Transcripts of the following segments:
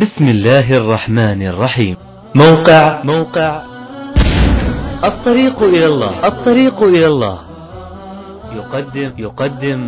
بسم الله الرحمن الرحيم موقع موقع الطريق إلى الله الطريق إلى الله يقدم يقدم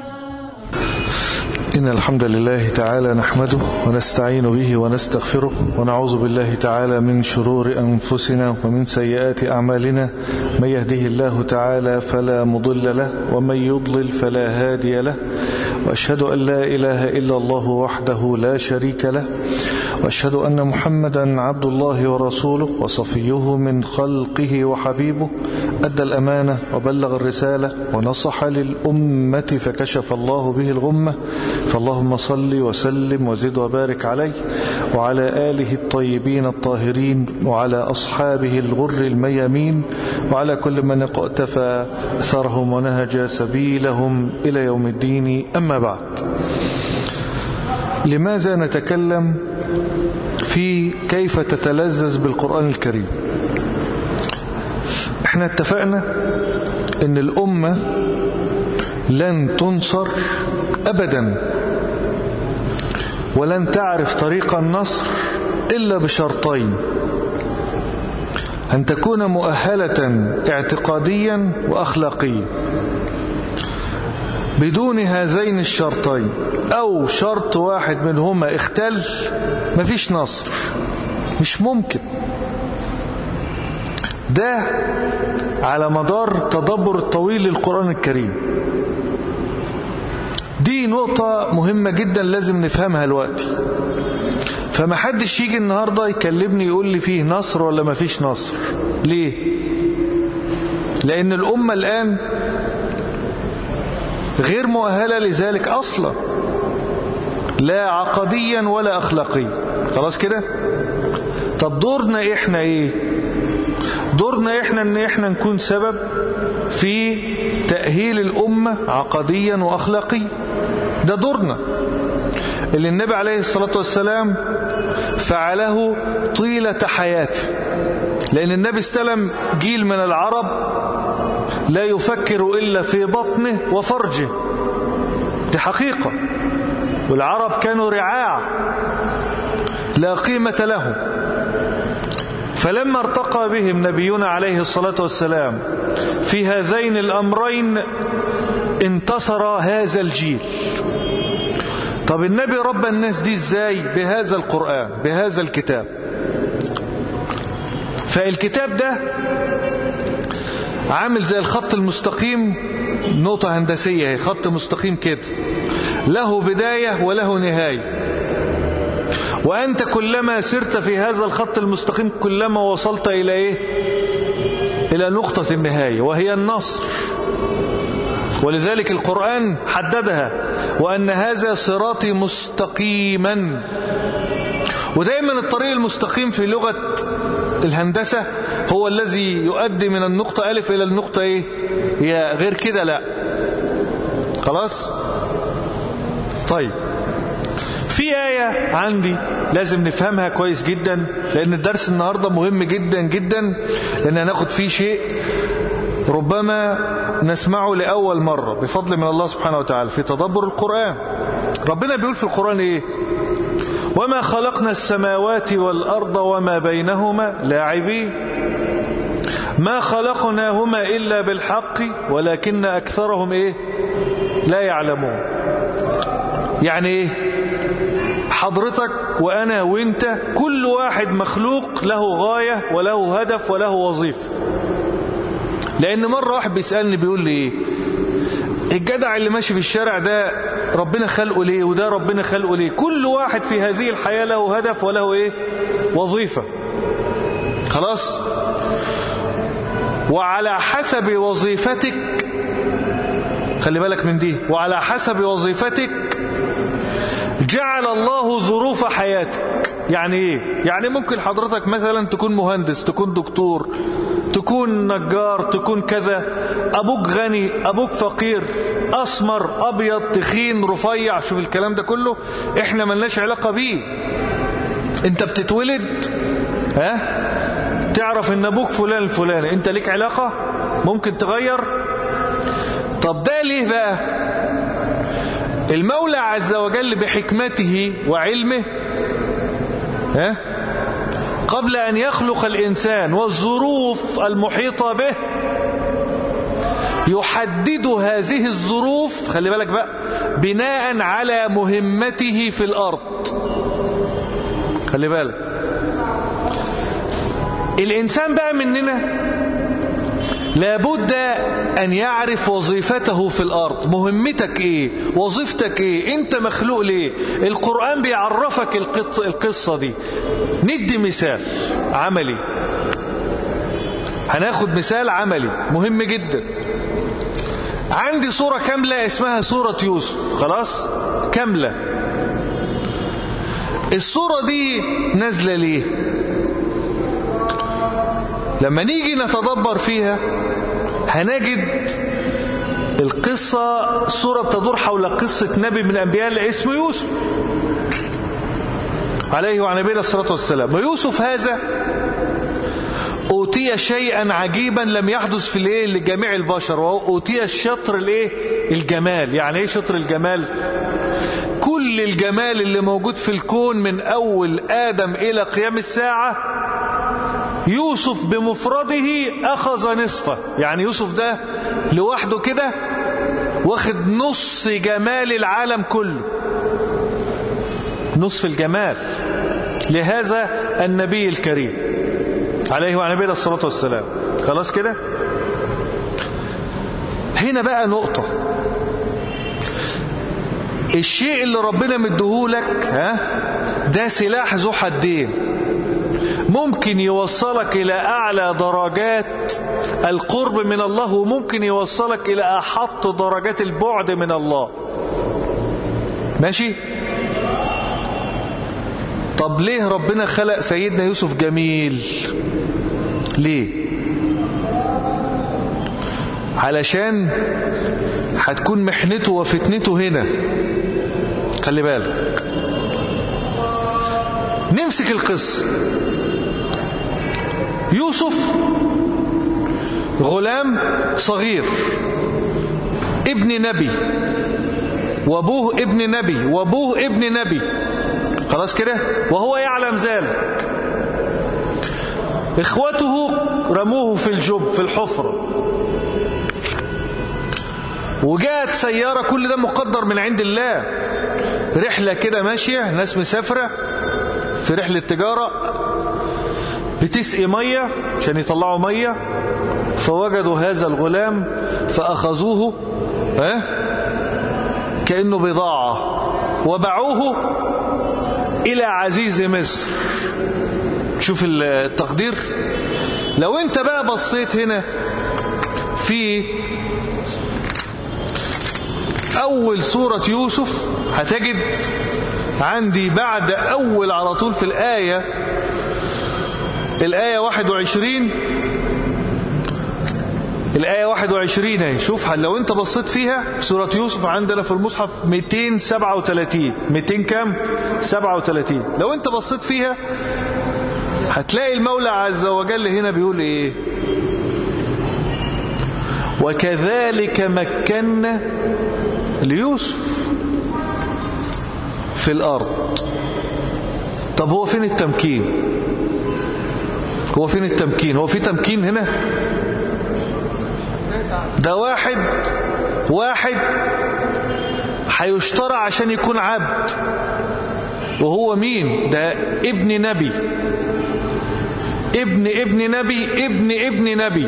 إن الحمد لله تعالى نحمده ونستعين به ونستغفره ونعوذ بالله تعالى من شرور أنفسنا ومن سيئات أعمالنا من يهده الله تعالى فلا مضل له ومن يضلل فلا هادي له وأشهد أن لا إله إلا الله وحده لا شريك له وأشهد أن محمدا عبد الله ورسوله وصفيه من خلقه وحبيبه أدى الأمانة وبلغ الرسالة ونصح للأمة فكشف الله به الغمة فاللهم صل وسلم وزد وبارك عليه وعلى آله الطيبين الطاهرين وعلى أصحابه الغر الميامين وعلى كل من اقتفى أثرهم ونهج سبيلهم إلى يوم الدين أما بعد لماذا نتكلم في كيف تتلذذ بالقرآن الكريم احنا اتفقنا ان الأمة لن تنصر أبدا ولن تعرف طريق النصر إلا بشرطين أن تكون مؤهلة اعتقاديا وأخلاقيا بدون هذين الشرطين أو شرط واحد منهما اختل مفيش نصر مش ممكن ده على مدار تدبر الطويل للقرآن الكريم دي نقطة مهمة جدا لازم نفهمها الوقت فما حدش يجي النهاردة يكلمني يقول لي فيه نصر ولا ما فيش نصر ليه لأن الأمة الآن غير مؤهلة لذلك أصلا لا عقديا ولا أخلاقيا خلاص كده طب دورنا إحنا إيه دورنا إحنا إن إحنا نكون سبب في تأهيل الأمة عقديا وأخلاقيا ده دورنا اللي النبي عليه الصلاة والسلام فعله طيلة حياته لأن النبي استلم جيل من العرب لا يفكر إلا في بطنه وفرجه دي حقيقة والعرب كانوا رعاع لا قيمة لهم فلما ارتقى بهم نبينا عليه الصلاة والسلام في هذين الأمرين انتصر هذا الجيل طب النبي رب الناس دي ازاي بهذا القرآن بهذا الكتاب فالكتاب ده عامل زي الخط المستقيم نقطة هندسية هي خط مستقيم كده له بداية وله نهاية وأنت كلما سرت في هذا الخط المستقيم كلما وصلت إلى إيه إلى نقطة النهاية وهي النصر ولذلك القرآن حددها وأن هذا صراطي مستقيما ودايما الطريق المستقيم في لغة الهندسة هو الذي يؤدي من النقطة ألف إلى النقطة إيه هي غير كده لا خلاص طيب في آية عندي لازم نفهمها كويس جدا لأن الدرس النهاردة مهم جدا جدا لأن هناخد فيه شيء ربما نسمعه لأول مرة بفضل من الله سبحانه وتعالى في تدبر القرآن ربنا بيقول في القرآن إيه وما خلقنا السماوات والأرض وما بينهما لاعبين ما خلقناهما إلا بالحق ولكن أكثرهم إيه لا يعلمون يعني إيه حضرتك وأنا وإنت كل واحد مخلوق له غاية وله هدف وله وظيفة لأن مرة واحد بيسألني بيقول لي إيه الجدع اللي ماشي في الشارع ده ربنا خلقه ليه وده ربنا خلقه ليه كل واحد في هذه الحياة له هدف وله إيه وظيفة خلاص وعلى حسب وظيفتك خلي بالك من دي وعلى حسب وظيفتك جعل الله ظروف حياتك يعني ايه يعني ممكن حضرتك مثلا تكون مهندس تكون دكتور تكون نجار تكون كذا ابوك غني ابوك فقير اسمر ابيض تخين رفيع شوف الكلام ده كله احنا ملناش علاقة بيه انت بتتولد ها تعرف ان ابوك فلان الفلاني انت ليك علاقة ممكن تغير طب ده ليه بقى المولى عز وجل بحكمته وعلمه ها قبل أن يخلق الإنسان والظروف المحيطة به يحدد هذه الظروف خلي بالك بقى بناء على مهمته في الأرض خلي بالك الإنسان بقى مننا لابد أن يعرف وظيفته في الأرض مهمتك إيه وظيفتك إيه أنت مخلوق ليه القرآن بيعرفك القصة دي ندي مثال عملي هناخد مثال عملي مهم جدا عندي صورة كاملة اسمها صورة يوسف خلاص كاملة الصورة دي نازلة ليه لما نيجي نتدبر فيها هنجد القصة الصورة بتدور حول قصة نبي من الأنبياء اسمه يوسف عليه وعلى نبينا الصلاة والسلام ويوسف هذا أوتي شيئا عجيبا لم يحدث في الايه لجميع البشر وأوتي الشطر الايه الجمال يعني ايه شطر الجمال كل الجمال اللي موجود في الكون من أول آدم إلى قيام الساعة يوسف بمفرده أخذ نصفه يعني يوسف ده لوحده كده واخد نص جمال العالم كله نصف الجمال لهذا النبي الكريم عليه وعلى نبينا الصلاة والسلام خلاص كده هنا بقى نقطة الشيء اللي ربنا مديهولك ها ده سلاح ذو حدين ممكن يوصلك إلى أعلى درجات القرب من الله وممكن يوصلك إلى أحط درجات البعد من الله ماشي طب ليه ربنا خلق سيدنا يوسف جميل ليه علشان هتكون محنته وفتنته هنا خلي بالك نمسك القصة يوسف غلام صغير ابن نبي وابوه ابن نبي وابوه ابن نبي خلاص كده وهو يعلم ذلك اخوته رموه في الجب في الحفرة وجاءت سيارة كل ده مقدر من عند الله رحلة كده ماشية ناس مسافرة في رحلة تجارة بتسقي مية عشان يطلعوا مية فوجدوا هذا الغلام فأخذوه اه كأنه بضاعة وباعوه إلى عزيز مصر شوف التقدير لو انت بقى بصيت هنا في أول سورة يوسف هتجد عندي بعد أول على طول في الآية الآية 21 الآية 21 اهي شوف لو انت بصيت فيها في سورة يوسف عندنا في المصحف 237 200 كام 37 لو انت بصيت فيها هتلاقي المولى عز وجل هنا بيقول ايه وكذلك مكنا ليوسف في الأرض طب هو فين التمكين هو فين التمكين هو في تمكين هنا ده واحد واحد هيشترى عشان يكون عبد وهو مين ده ابن نبي ابن ابن نبي ابن ابن نبي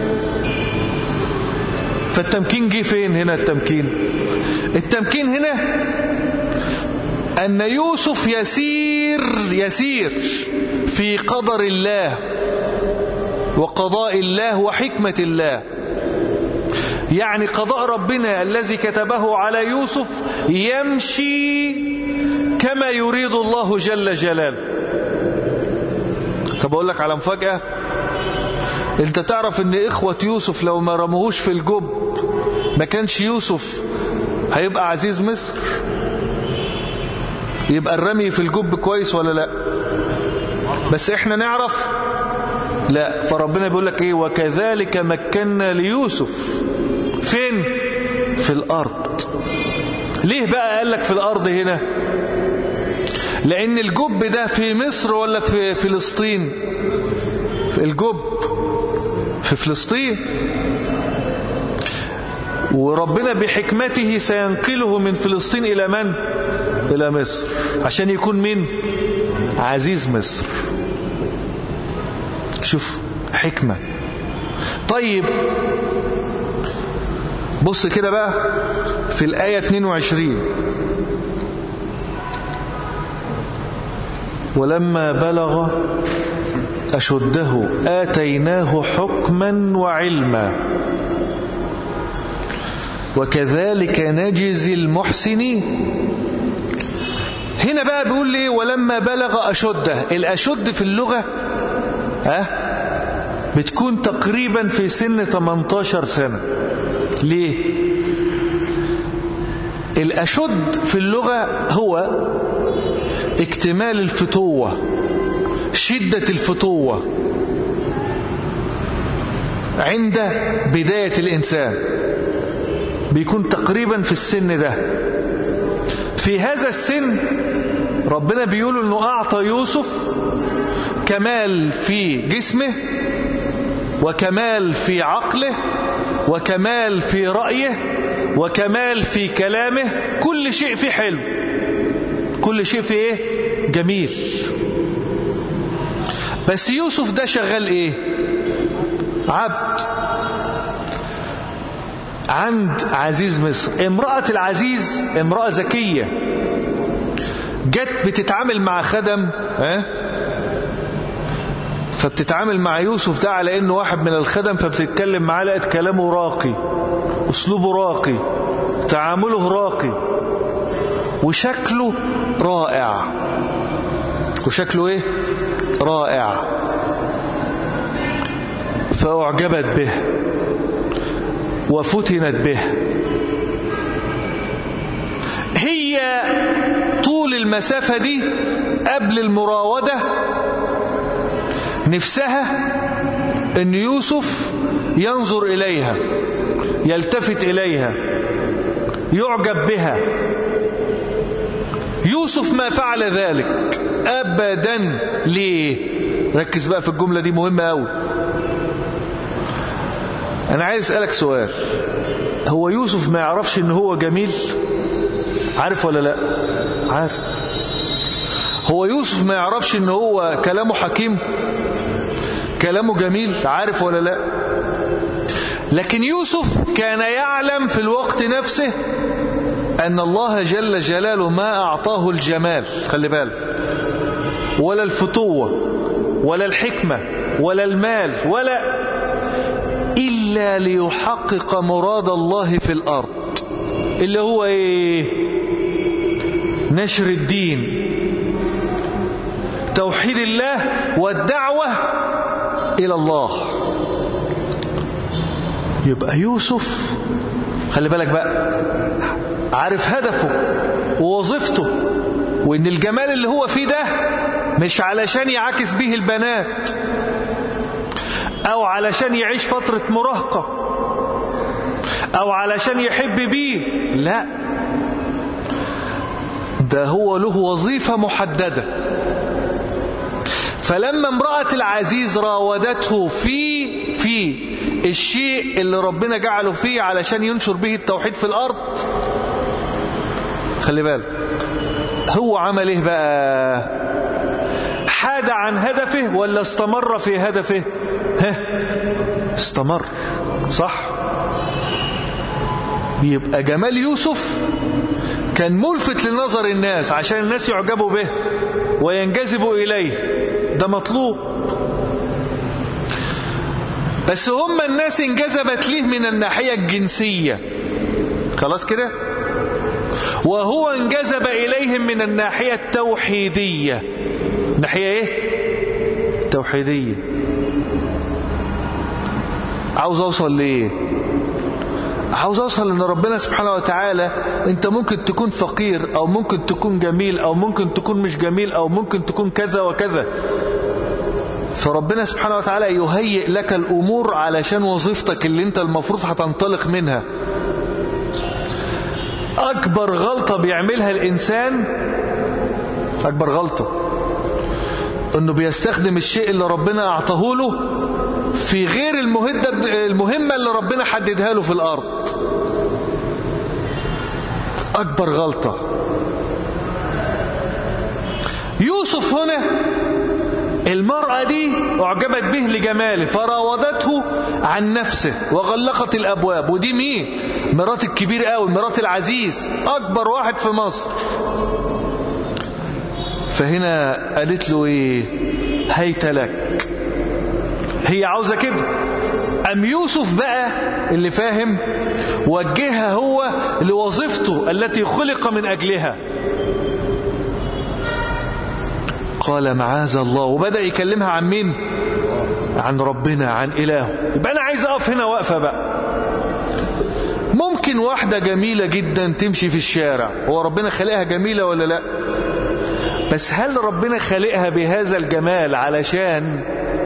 فالتمكين جه فين هنا التمكين التمكين هنا أن يوسف يسير يسير في قدر الله وقضاء الله وحكمة الله يعني قضاء ربنا الذي كتبه على يوسف يمشي كما يريد الله جل جلاله طب أقول لك على مفاجأة انت تعرف ان اخوة يوسف لو ما رموهوش في الجب ما كانش يوسف هيبقى عزيز مصر يبقى الرمي في الجب كويس ولا لا بس احنا نعرف لا فربنا بيقول لك ايه وكذلك مكنا ليوسف فين في الارض ليه بقى قال لك في الارض هنا لأن الجب ده في مصر ولا في فلسطين الجب في فلسطين وربنا بحكمته سينقله من فلسطين إلى من؟ إلى مصر عشان يكون من؟ عزيز مصر شوف حكمة طيب بص كده بقى في الآية 22 ولما بلغ أشده آتيناه حكما وعلما وكذلك نجزي المحسنين هنا بقى بيقول لي ولما بلغ أشده الأشد في اللغة ها بتكون تقريبا في سن 18 سنة ليه الأشد في اللغة هو اكتمال الفتوة شدة الفتوة عند بداية الإنسان بيكون تقريبا في السن ده في هذا السن ربنا بيقول انه اعطى يوسف كمال في جسمه وكمال في عقله وكمال في رأيه وكمال في كلامه كل شيء فيه حلو كل شيء فيه ايه جميل بس يوسف ده شغال ايه عبد عند عزيز مصر امرأة العزيز امرأة ذكية جت بتتعامل مع خدم اه؟ فبتتعامل مع يوسف ده على انه واحد من الخدم فبتتكلم معاه لقت كلامه راقي اسلوبه راقي تعامله راقي وشكله رائع وشكله ايه رائع فاعجبت به وفتنت به هي طول المسافة دي قبل المراودة نفسها ان يوسف ينظر إليها يلتفت إليها يعجب بها يوسف ما فعل ذلك أبدا ليه ركز بقى في الجملة دي مهمة أوي أنا عايز أسألك سؤال هو يوسف ما يعرفش إن هو جميل عارف ولا لا عارف هو يوسف ما يعرفش إن هو كلامه حكيم كلامه جميل عارف ولا لا لكن يوسف كان يعلم في الوقت نفسه أن الله جل جلاله ما أعطاه الجمال خلي بالك ولا الفتوة ولا الحكمة ولا المال ولا إلا ليحقق مراد الله في الأرض اللي هو إيه نشر الدين توحيد الله والدعوة إلى الله يبقى يوسف خلي بالك بقى عارف هدفه ووظيفته وإن الجمال اللي هو فيه ده مش علشان يعاكس به البنات أو علشان يعيش فترة مراهقة أو علشان يحب بيه لا ده هو له وظيفة محددة فلما امرأة العزيز راودته في في الشيء اللي ربنا جعله فيه علشان ينشر به التوحيد في الأرض خلي بالك هو عمل ايه بقى حاد عن هدفه ولا استمر في هدفه ها استمر صح يبقى جمال يوسف كان ملفت لنظر الناس عشان الناس يعجبوا به وينجذبوا إليه ده مطلوب بس هم الناس انجذبت ليه من الناحية الجنسية خلاص كده وهو انجذب إليهم من الناحية التوحيدية ناحية ايه توحيدية عاوز اوصل لايه عاوز اوصل ان ربنا سبحانه وتعالى انت ممكن تكون فقير او ممكن تكون جميل او ممكن تكون مش جميل او ممكن تكون كذا وكذا فربنا سبحانه وتعالى يهيئ لك الامور علشان وظيفتك اللي انت المفروض هتنطلق منها اكبر غلطة بيعملها الانسان أكبر غلطة أنه بيستخدم الشيء اللي ربنا أعطاه له في غير المهدة المهمة اللي ربنا حددها له في الأرض أكبر غلطة يوسف هنا المرأة دي أعجبت به لجماله فراودته عن نفسه وغلقت الأبواب ودي مين مرات الكبير قوي مرات العزيز أكبر واحد في مصر فهنا قالت له إيه هيت لك هي عاوزة كده أم يوسف بقى اللي فاهم وجهها هو لوظيفته التي خلق من أجلها قال معاذ الله وبدأ يكلمها عن مين عن ربنا عن إلهه يبقى أنا عايز أقف هنا وقفة بقى ممكن واحدة جميلة جدا تمشي في الشارع هو ربنا خلقها جميلة ولا لا بس هل ربنا خلقها بهذا الجمال علشان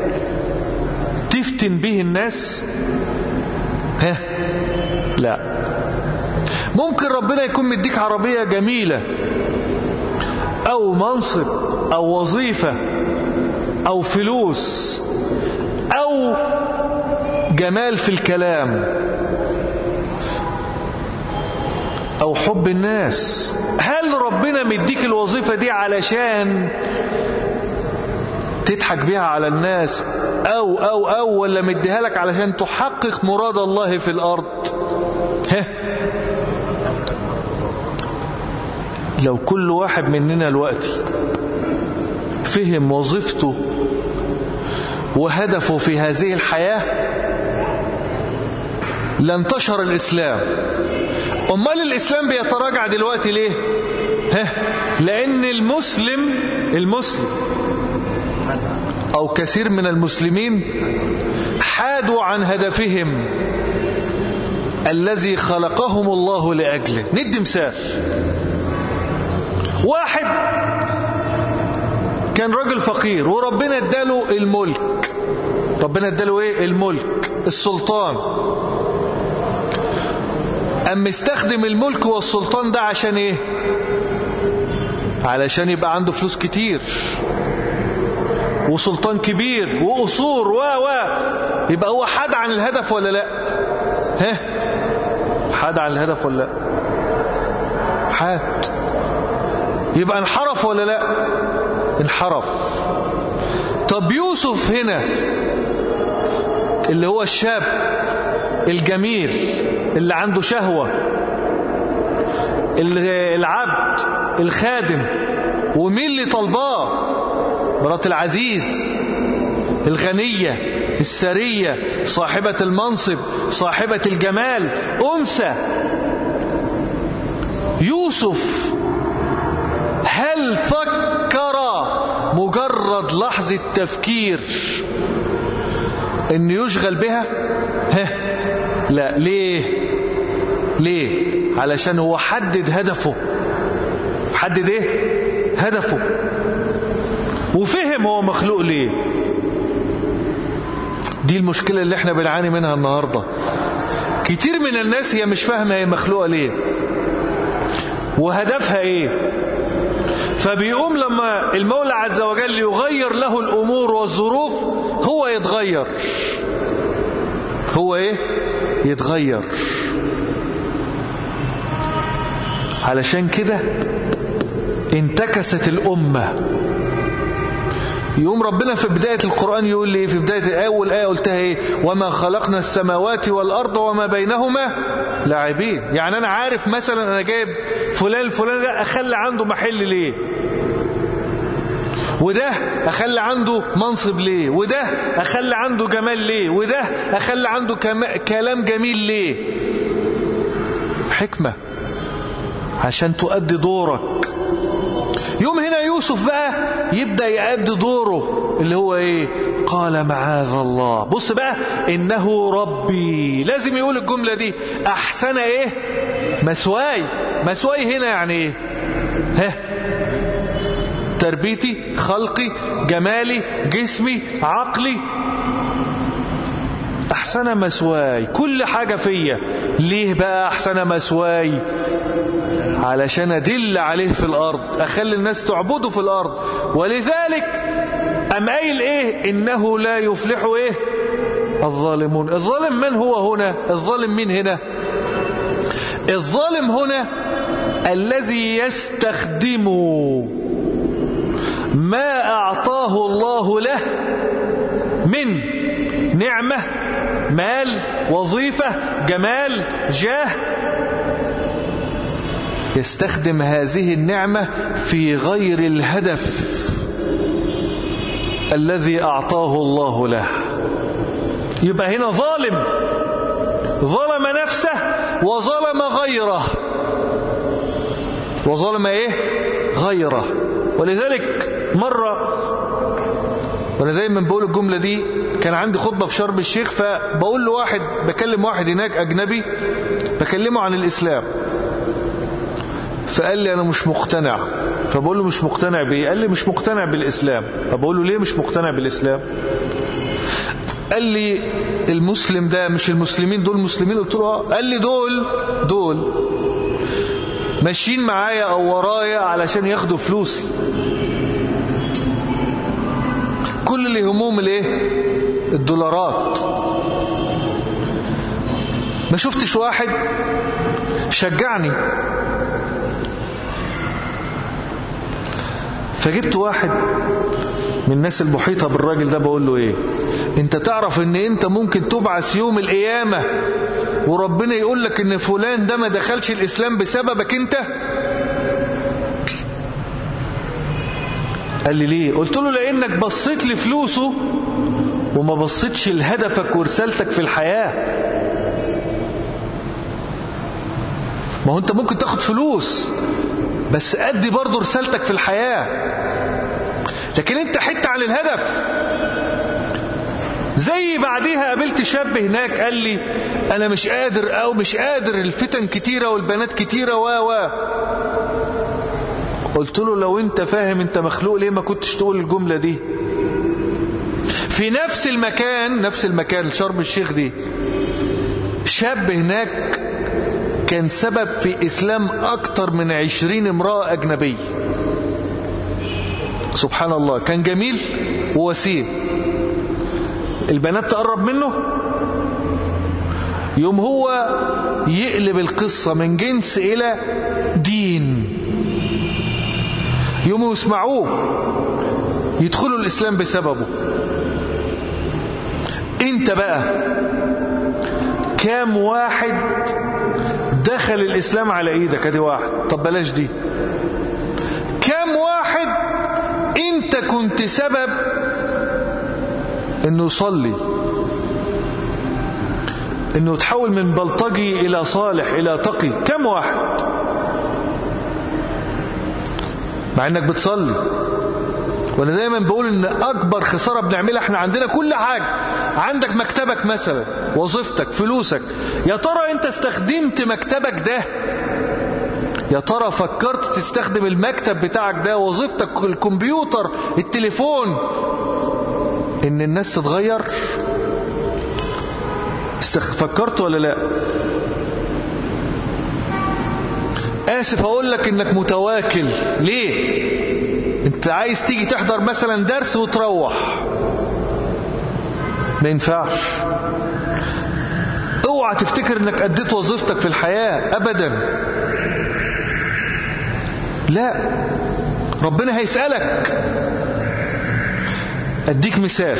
تفتن به الناس ها لا ممكن ربنا يكون مديك عربية جميلة أو منصب أو وظيفة أو فلوس أو جمال في الكلام أو حب الناس هل ربنا مديك الوظيفة دي علشان تضحك بيها على الناس أو أو أو ولا مديها لك علشان تحقق مراد الله في الأرض ها لو كل واحد مننا الوقت فهم وظيفته وهدفه في هذه الحياة لانتشر الإسلام أمال الإسلام بيتراجع دلوقتي ليه ها لأن المسلم المسلم أو كثير من المسلمين حادوا عن هدفهم الذي خلقهم الله لأجله ندي مثال واحد كان راجل فقير وربنا اداله الملك ربنا اداله ايه الملك السلطان أم استخدم الملك والسلطان ده عشان ايه علشان يبقى عنده فلوس كتير وسلطان كبير وقصور و و يبقى هو حاد عن الهدف ولا لا ها حاد عن الهدف ولا لا حاد يبقى انحرف ولا لا انحرف طب يوسف هنا اللي هو الشاب الجميل اللي عنده شهوة العبد الخادم ومين اللي طلباه مرات العزيز الغنية السرية صاحبة المنصب صاحبة الجمال أنثى يوسف هل فكر مجرد لحظة تفكير ان يشغل بها ها لا ليه ليه علشان هو حدد هدفه حدد ايه هدفه وفهم هو مخلوق ليه دي المشكلة اللي احنا بنعاني منها النهاردة كتير من الناس هي مش فاهمة هي مخلوقة ليه وهدفها ايه فبيقوم لما المولى عز وجل يغير له الأمور والظروف هو يتغير هو ايه يتغير علشان كده انتكست الأمة يقوم ربنا في بداية القرآن يقول لي في بداية أول آية قلتها إيه وما خلقنا السماوات والأرض وما بينهما لاعبين يعني أنا عارف مثلا أنا جايب فلان الفلان ده أخلي عنده محل ليه وده أخلي عنده منصب ليه وده أخلي عنده جمال ليه وده أخلي عنده كلام جميل ليه حكمة عشان تؤدي دورك يوم هنا يوسف بقى يبدأ يأدي دوره اللي هو ايه قال معاذ الله بص بقى انه ربي لازم يقول الجملة دي احسن ايه مسواي مسواي هنا يعني ايه ها تربيتي خلقي جمالي جسمي عقلي أحسن مسواي كل حاجة فيا ليه بقى أحسن مسواي علشان أدل عليه في الأرض أخلي الناس تعبده في الأرض ولذلك أم قايل إيه إنه لا يفلح إيه الظالمون الظالم من هو هنا الظالم مين هنا الظالم هنا الذي يستخدم ما أعطاه الله له من نعمة مال وظيفة جمال جاه يستخدم هذه النعمة في غير الهدف الذي أعطاه الله له يبقى هنا ظالم ظلم نفسه وظلم غيره وظلم ايه غيره ولذلك مرة وانا دايما بقول الجملة دي كان عندي خطبة في شرم الشيخ فبقول له واحد بكلم واحد هناك اجنبي بكلمه عن الاسلام فقال لي انا مش مقتنع فبقول له مش مقتنع بيه قال لي مش مقتنع بالاسلام فبقول له ليه مش مقتنع بالاسلام قال لي المسلم ده مش المسلمين دول مسلمين قلت له اه قال لي دول دول ماشيين معايا او ورايا علشان ياخدوا فلوسي كل اللي هموم الايه الدولارات ما شفتش واحد شجعني فجبت واحد من الناس المحيطة بالراجل ده بقول له ايه انت تعرف ان انت ممكن تبعث يوم القيامة وربنا يقول لك ان فلان ده ما دخلش الاسلام بسببك انت قال لي ليه قلت له لانك بصيت لفلوسه وما بصيتش لهدفك ورسالتك في الحياة ما هو انت ممكن تاخد فلوس بس ادي برضه رسالتك في الحياة لكن انت حتة عن الهدف زي بعديها قابلت شاب هناك قال لي انا مش قادر او مش قادر الفتن كتيرة والبنات كتيرة و و قلت له لو انت فاهم انت مخلوق ليه ما كنتش تقول الجملة دي في نفس المكان نفس المكان شرم الشيخ دي شاب هناك كان سبب في إسلام أكتر من عشرين امرأة أجنبية سبحان الله كان جميل ووسيم البنات تقرب منه يوم هو يقلب القصة من جنس إلى دين يوم يسمعوه يدخلوا الإسلام بسببه انت بقى كام واحد دخل الإسلام على إيدك ادي واحد طب بلاش دي كام واحد انت كنت سبب انه يصلي انه يتحول من بلطجي الى صالح الى تقي كم واحد مع انك بتصلي وانا دايما بقول ان اكبر خساره بنعملها احنا عندنا كل حاجه عندك مكتبك مثلا وظيفتك فلوسك يا ترى انت استخدمت مكتبك ده يا ترى فكرت تستخدم المكتب بتاعك ده وظيفتك الكمبيوتر التليفون ان الناس تتغير فكرت ولا لا آسف أقول لك إنك متواكل ليه أنت عايز تيجي تحضر مثلا درس وتروح ما ينفعش اوعى تفتكر انك اديت وظيفتك في الحياة ابدا لا ربنا هيسألك اديك مثال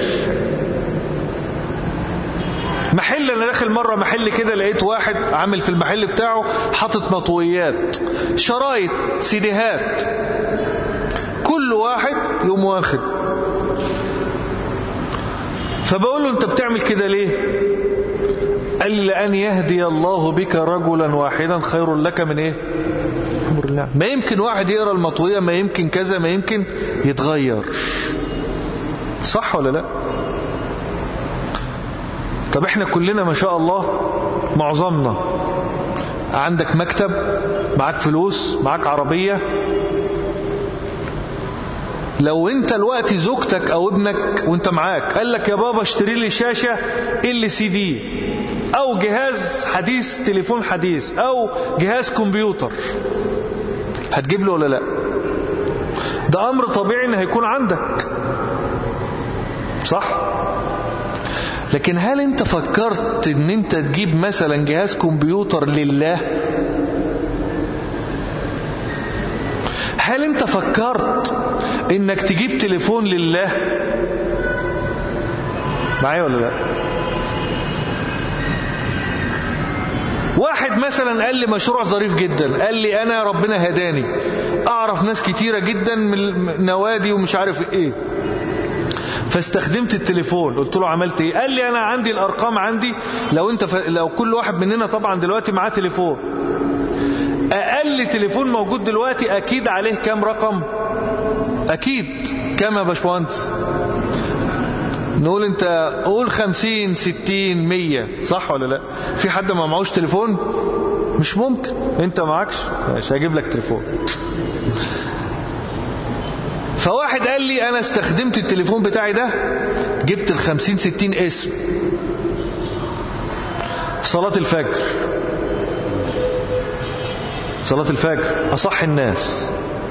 محل انا داخل مرة محل كده لقيت واحد عامل في المحل بتاعه حاطط مطويات شرايط سيديهات كل واحد يقوم واخد فبقول له انت بتعمل كده ليه قال لي لأن يهدي الله بك رجلا واحدا خير لك من ايه امر الله ما يمكن واحد يقرا المطوية ما يمكن كذا ما يمكن يتغير صح ولا لا طب احنا كلنا ما شاء الله معظمنا عندك مكتب معاك فلوس معاك عربية لو انت الوقت زوجتك او ابنك وانت معاك قال لك يا بابا اشتري لي شاشة ال سي دي او جهاز حديث تليفون حديث او جهاز كمبيوتر هتجيب له ولا لا ده امر طبيعي ان هيكون عندك صح لكن هل انت فكرت ان انت تجيب مثلا جهاز كمبيوتر لله هل انت فكرت انك تجيب تليفون لله معايا ولا لا واحد مثلا قال لي مشروع ظريف جدا قال لي انا ربنا هداني اعرف ناس كتيرة جدا من نوادي ومش عارف ايه فاستخدمت التليفون قلت له عملت ايه قال لي انا عندي الارقام عندي لو انت ف... لو كل واحد مننا طبعا دلوقتي معاه تليفون اقل تليفون موجود دلوقتي اكيد عليه كام رقم اكيد كام يا باشمهندس نقول انت قول خمسين ستين مية صح ولا لا في حد ما معهوش تليفون مش ممكن انت معكش مش هجيب لك تليفون فواحد قال لي انا استخدمت التليفون بتاعي ده جبت الخمسين ستين اسم صلاة الفجر صلاة الفجر أصح الناس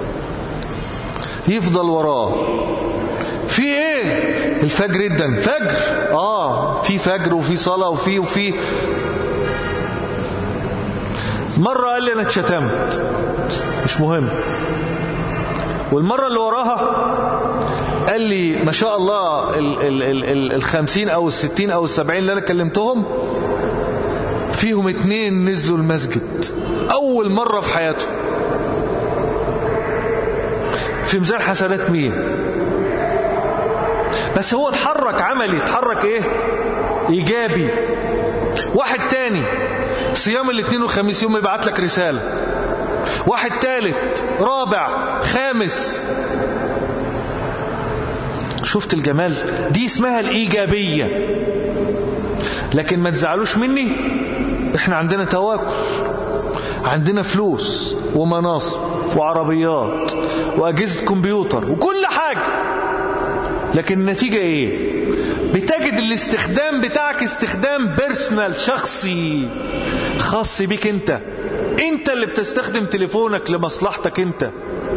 يفضل وراه في ايه الفجر جدا فجر اه في فجر وفي صلاة وفي وفي مرة قال لي انا اتشتمت مش مهم والمرة اللي وراها قال لي ما شاء الله ال ال ال ال الخمسين او الستين او السبعين اللي انا كلمتهم فيهم اتنين نزلوا المسجد اول مرة في حياته في ميزان حسنات مين بس هو اتحرك عملي اتحرك ايه ايجابي واحد تاني صيام الاثنين والخميس يوم يبعت لك رسالة واحد ثالث رابع خامس شفت الجمال دي اسمها الإيجابية لكن ما تزعلوش مني احنا عندنا تواكل عندنا فلوس ومناصب وعربيات وأجهزة كمبيوتر وكل حاجة لكن النتيجة ايه بتجد الاستخدام بتاعك استخدام بيرسونال شخصي خاص بيك انت انت اللي بتستخدم تليفونك لمصلحتك انت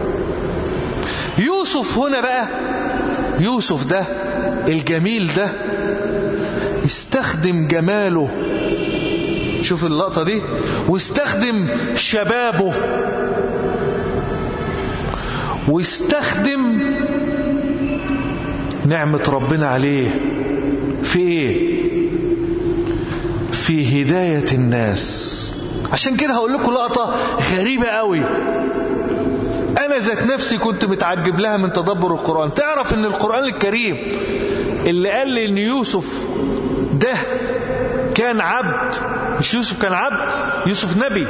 يوسف هنا بقى يوسف ده الجميل ده استخدم جماله شوف اللقطة دي واستخدم شبابه واستخدم نعمة ربنا عليه في ايه في هداية الناس عشان كده هقول لكم لقطة غريبة قوي انا ذات نفسي كنت متعجب لها من تدبر القرآن تعرف ان القرآن الكريم اللي قال لي ان يوسف ده كان عبد مش يوسف كان عبد يوسف نبي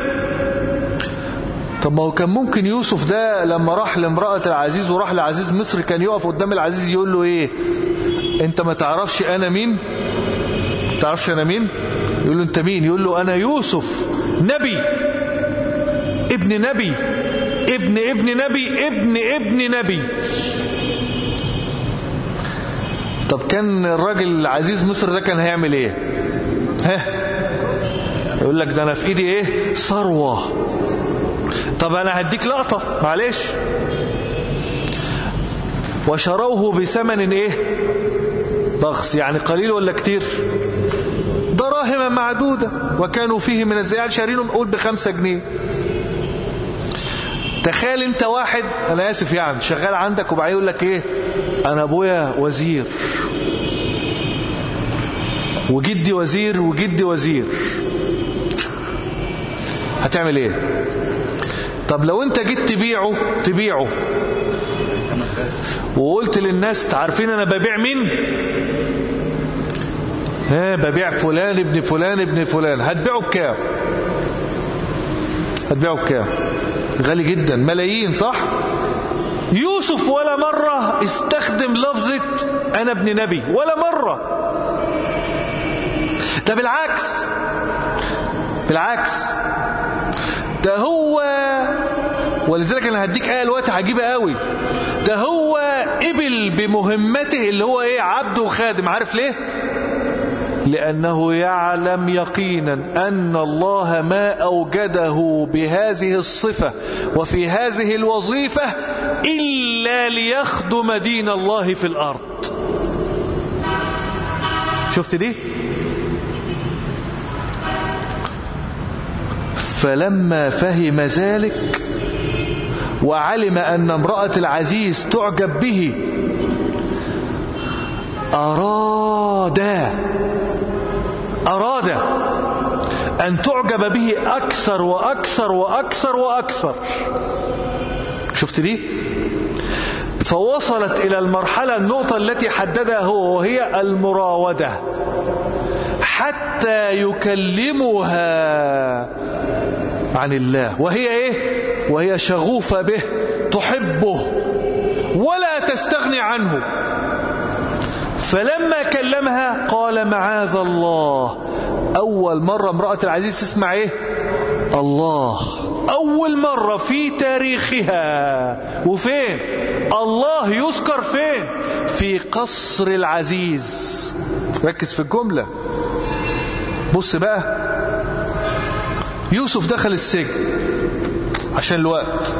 طب ما هو كان ممكن يوسف ده لما راح لامرأة العزيز وراح لعزيز مصر كان يقف قدام العزيز يقول له ايه انت ما تعرفش انا مين تعرفش انا مين يقول له انت مين يقول له انا يوسف نبي ابن نبي ابن ابن نبي ابن ابن نبي طب كان الراجل عزيز مصر ده كان هيعمل ايه ها يقول لك ده انا في ايدي ايه ثروه طب انا هديك لقطة معلش وشروه بثمن ايه بخس يعني قليل ولا كتير دراهم معدودة وكانوا فيه من الزيادة شارينهم قول بخمسة جنيه تخيل انت واحد انا اسف يعني شغال عندك وبعدين يقول لك ايه انا ابويا وزير وجدي وزير وجدي وزير هتعمل ايه طب لو انت جيت تبيعه تبيعه وقلت للناس عارفين انا ببيع مين ها ببيع فلان ابن فلان ابن فلان هتبيعه بكام هتبيعه بكام غالي جدا ملايين صح يوسف ولا مرة استخدم لفظة انا ابن نبي ولا مرة ده بالعكس بالعكس ده هو ولذلك انا هديك آية الوقت عجيبة قوي ده هو قبل بمهمته اللي هو ايه عبد وخادم عارف ليه لأنه يعلم يقينا أن الله ما أوجده بهذه الصفة وفي هذه الوظيفة إلا ليخدم دين الله في الأرض شفت دي فلما فهم ذلك وعلم أن امرأة العزيز تعجب به أراد أراد أن تعجب به أكثر وأكثر وأكثر وأكثر شفت دي فوصلت إلى المرحلة النقطة التي حددها هو وهي المراودة حتى يكلمها عن الله وهي إيه وهي شغوفة به تحبه ولا تستغني عنه فلما كلمها قال معاذ الله أول مرة امرأة العزيز تسمع إيه الله أول مرة في تاريخها وفين الله يذكر فين في قصر العزيز ركز في الجملة بص بقى يوسف دخل السجن عشان الوقت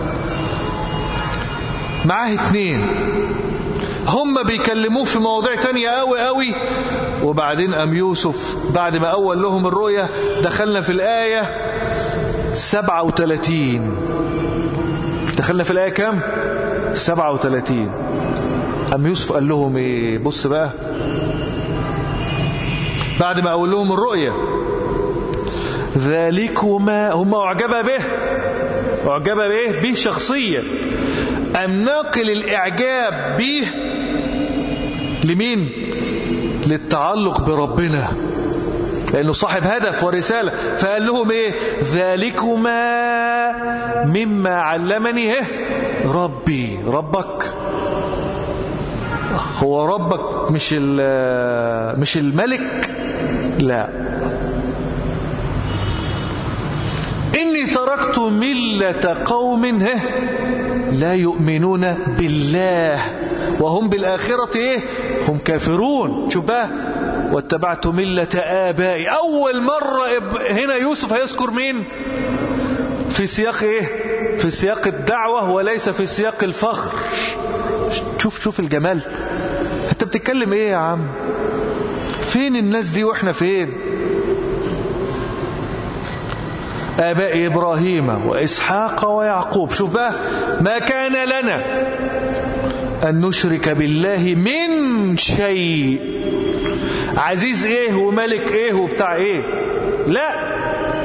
معاه اتنين هم بيكلموه في مواضيع تانية قوي قوي وبعدين أم يوسف بعد ما أول لهم الرؤية دخلنا في الآية 37 دخلنا في الآية كام 37 أم يوسف قال لهم إيه بص بقى بعد ما أول لهم الرؤية ذلكما هم أعجب به أعجب به به شخصيا أم ناقل الإعجاب به لمين للتعلق بربنا لأنه صاحب هدف ورسالة فقال لهم إيه ذلكما مما علمني إيه ربي ربك هو ربك مش مش الملك لا إني تركت ملة قوم هه لا يؤمنون بالله وهم بالآخرة إيه هم كافرون شوف بقى واتبعت ملة آبائي أول مرة هنا يوسف هيذكر مين في سياق إيه في سياق الدعوة وليس في سياق الفخر شوف شوف الجمال انت بتتكلم ايه يا عم فين الناس دي واحنا فين آباء إبراهيم وإسحاق ويعقوب شوف بقى ما كان لنا أن نشرك بالله من شيء عزيز إيه وملك إيه وبتاع إيه لا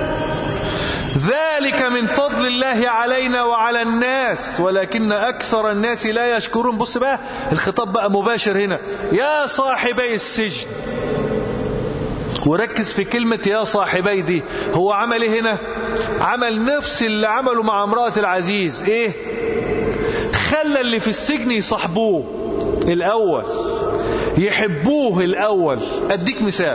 ذلك من فضل الله علينا وعلى الناس ولكن أكثر الناس لا يشكرون بص بقى الخطاب بقى مباشر هنا يا صاحبي السجن وركز في كلمة يا صاحبي دي هو عمل ايه هنا عمل نفس اللي عمله مع امرأة العزيز ايه خلى اللي في السجن يصاحبوه الاول يحبوه الاول اديك مثال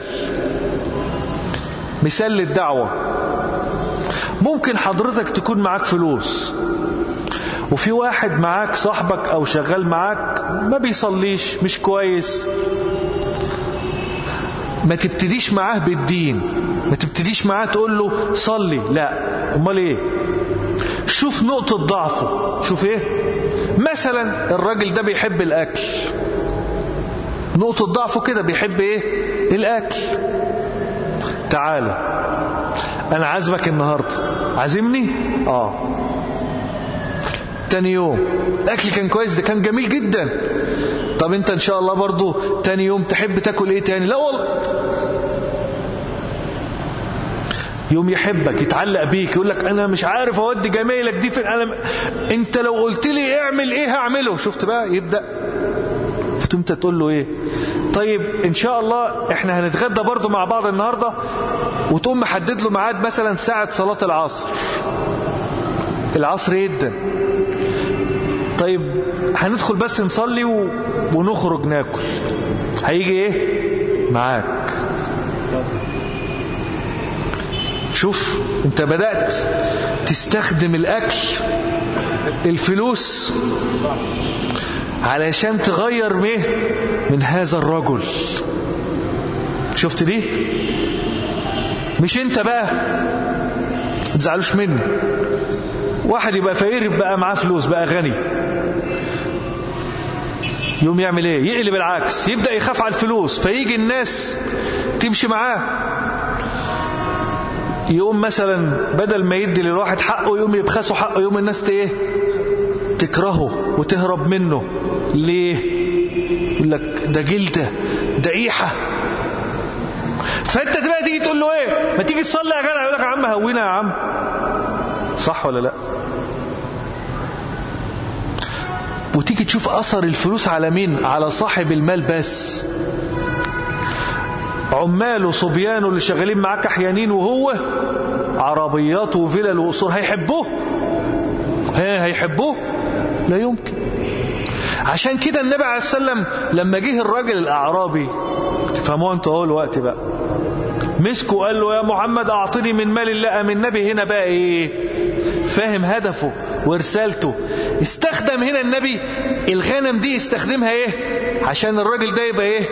مثال للدعوة ممكن حضرتك تكون معاك فلوس وفي واحد معاك صاحبك او شغال معاك ما بيصليش مش كويس ما تبتديش معاه بالدين ما تبتديش معاه تقول له صلي لا امال ايه شوف نقطة ضعفه شوف ايه مثلا الراجل ده بيحب الاكل نقطة ضعفه كده بيحب ايه الاكل تعالى انا عازمك النهاردة عازمني اه تاني يوم اكل كان كويس ده كان جميل جدا طب انت ان شاء الله برضو تاني يوم تحب تاكل ايه تاني لا والله يوم يحبك يتعلق بيك يقول لك انا مش عارف اودي جمايلك دي فين انا م... انت لو قلت لي اعمل ايه هعمله شفت بقى يبدا شفت انت تقول له ايه طيب ان شاء الله احنا هنتغدى برضو مع بعض النهارده وتقوم محدد له ميعاد مثلا ساعه صلاه العصر العصر جدا طيب هندخل بس نصلي و... ونخرج ناكل هيجي ايه معاك شوف انت بدأت تستخدم الاكل الفلوس علشان تغير ميه من هذا الرجل شفت دي مش انت بقى تزعلوش مني واحد يبقى فقير يبقى معاه فلوس بقى غني يوم يعمل ايه يقلب العكس يبدأ يخاف على الفلوس فيجي الناس تمشي معاه يقوم مثلا بدل ما يدي للواحد حقه يقوم يبخسه حقه يقوم الناس ايه تكرهه وتهرب منه ليه يقول لك ده جلده ده قيحه فانت بقى تيجي تقول له ايه ما تيجي تصلي يا جدع يقول لك يا عم هوينا يا عم صح ولا لا وتيجي تشوف اثر الفلوس على مين على صاحب المال بس عماله صبيانه اللي شغالين معاه كحيانين وهو عربيات وفلل وقصور هيحبوه ها هيحبوه لا يمكن عشان كده النبي عليه السلام لما جه الراجل الأعرابي تفهموها انتوا اهو الوقت بقى مسكه قال له يا محمد أعطني من مال الله من النبي هنا بقى إيه فاهم هدفه ورسالته استخدم هنا النبي الغنم دي استخدمها إيه عشان الراجل ده يبقى إيه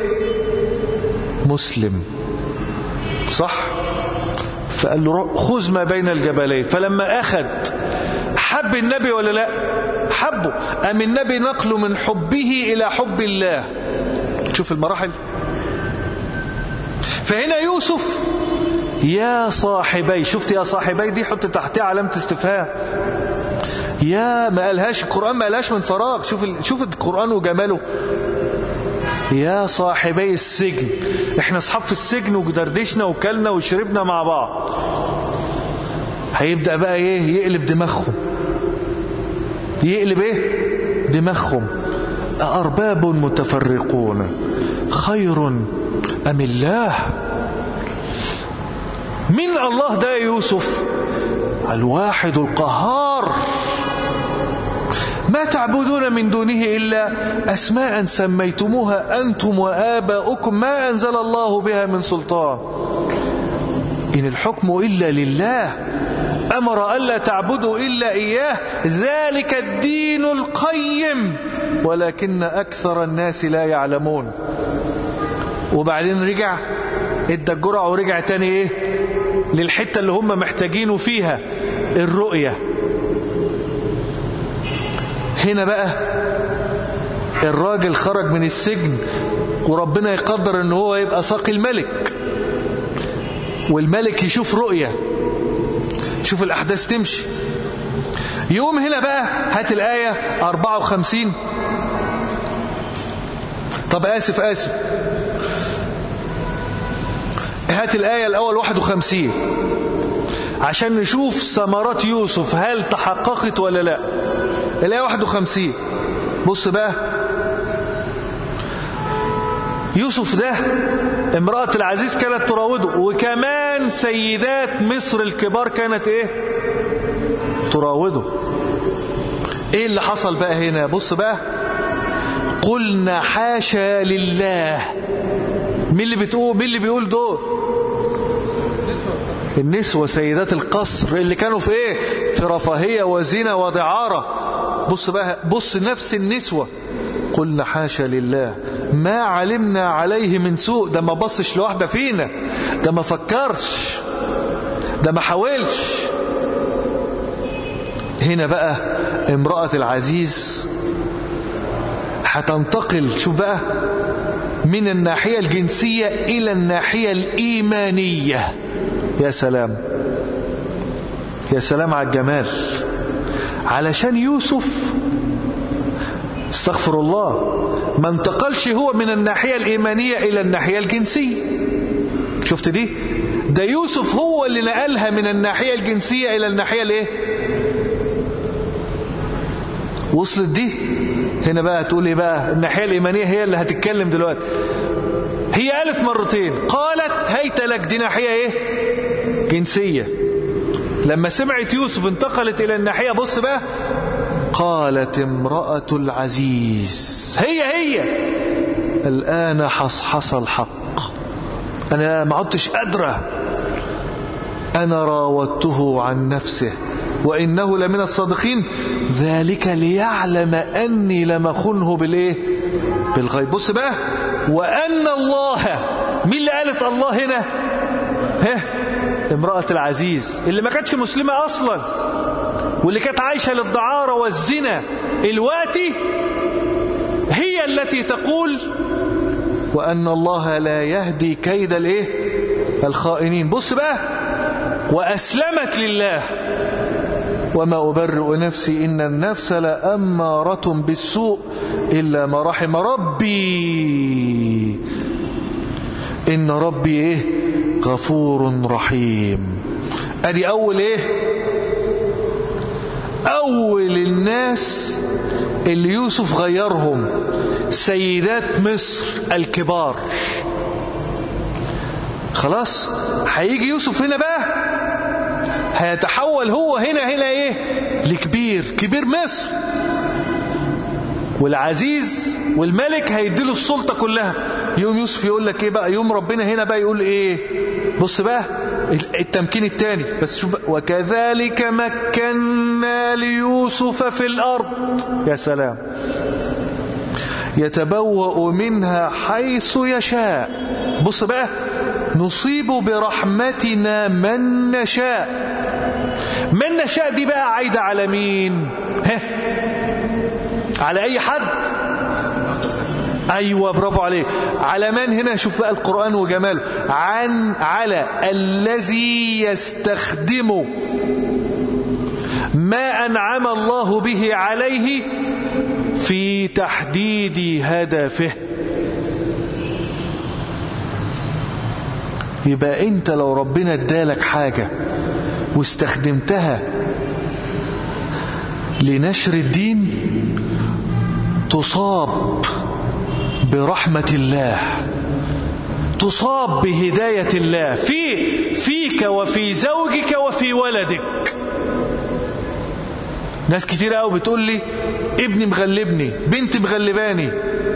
مسلم صح فقال له خذ ما بين الجبلين فلما أخذ حب النبي ولا لا حبه أم النبي نقله من حبه إلى حب الله شوف المراحل فهنا يوسف يا صاحبي شفت يا صاحبي دي حط تحتها علامة استفهام يا ما قالهاش القرآن ما قالهاش من فراغ شوف شوف القرآن وجماله يا صاحبي السجن احنا اصحاب في السجن ودردشنا وكلنا وشربنا مع بعض هيبدأ بقى ايه يقلب دماغهم يقلب ايه دماغهم أأرباب متفرقون خير أم الله من الله ده يوسف الواحد القهار ما تعبدون من دونه إلا أسماء سميتموها أنتم وآباؤكم ما أنزل الله بها من سلطان إن الحكم إلا لله أمر ألا تعبدوا إلا إياه ذلك الدين القيم ولكن أكثر الناس لا يعلمون وبعدين رجع ادى الجرعة ورجع تاني ايه للحتة اللي هم محتاجينه فيها الرؤية هنا بقى الراجل خرج من السجن وربنا يقدر ان هو يبقى ساقي الملك والملك يشوف رؤية شوف الأحداث تمشي يوم هنا بقى هات الآية 54 طب آسف آسف هات الآية الأول 51 عشان نشوف ثمرات يوسف هل تحققت ولا لا الآية 51 بص بقى يوسف ده امرأة العزيز كانت تراوده وكمان سيدات مصر الكبار كانت ايه تراوده ايه اللي حصل بقى هنا بص بقى قلنا حاشا لله مين اللي بتقول مين اللي بيقول دول النسوة سيدات القصر اللي كانوا في ايه في رفاهية وزنا ودعارة بص بقى بص نفس النسوة قلنا حاشا لله ما علمنا عليه من سوء ده ما بصش لواحدة فينا ده ما فكرش ده ما حاولش هنا بقى امرأة العزيز هتنتقل شوف بقى من الناحية الجنسية إلى الناحية الإيمانية يا سلام يا سلام على الجمال علشان يوسف استغفر الله ما انتقلش هو من الناحية الإيمانية إلى الناحية الجنسية شفت دي ده يوسف هو اللي نقلها من الناحية الجنسية إلى الناحية الايه وصلت دي هنا بقى تقول ايه بقى الناحية الإيمانية هي اللي هتتكلم دلوقتي هي قالت مرتين قالت هيت لك دي ناحية ايه جنسية لما سمعت يوسف انتقلت إلى الناحية بص بقى قالت امرأة العزيز هي هي الآن حصحص الحق أنا ما عدتش قادرة أنا راودته عن نفسه وإنه لمن الصادقين ذلك ليعلم أني لم أخنه بالإيه بالغيب بص بقى وأن الله مين اللي قالت الله هنا ها امرأة العزيز اللي ما كانتش مسلمة أصلا واللي كانت عايشة للدعارة والزنا الواتي هي التي تقول وأن الله لا يهدي كيد الايه الخائنين بص بقى وأسلمت لله وما أبرئ نفسي إن النفس لأمارة بالسوء إلا ما رحم ربي إن ربي إيه غفور رحيم أدي أول إيه أول الناس اللي يوسف غيرهم سيدات مصر الكبار خلاص هيجي يوسف هنا بقى هيتحول هو هنا هنا ايه لكبير كبير مصر والعزيز والملك هيديله السلطة كلها يوم يوسف يقول لك ايه بقى يوم ربنا هنا بقى يقول ايه بص بقى التمكين الثاني بس شوف بقى وكذلك مكنا ليوسف في الأرض يا سلام يتبوأ منها حيث يشاء بص بقى نصيب برحمتنا من نشاء من نشاء دي بقى عايدة على مين ها على أي حد أيوة برافو عليه على من هنا شوف بقى القرآن وجماله عن على الذي يستخدم ما أنعم الله به عليه في تحديد هدفه يبقى انت لو ربنا ادالك حاجة واستخدمتها لنشر الدين تصاب برحمة الله تصاب بهداية الله في فيك وفي زوجك وفي ولدك ناس كتير قوي بتقول لي ابني مغلبني بنتي مغلباني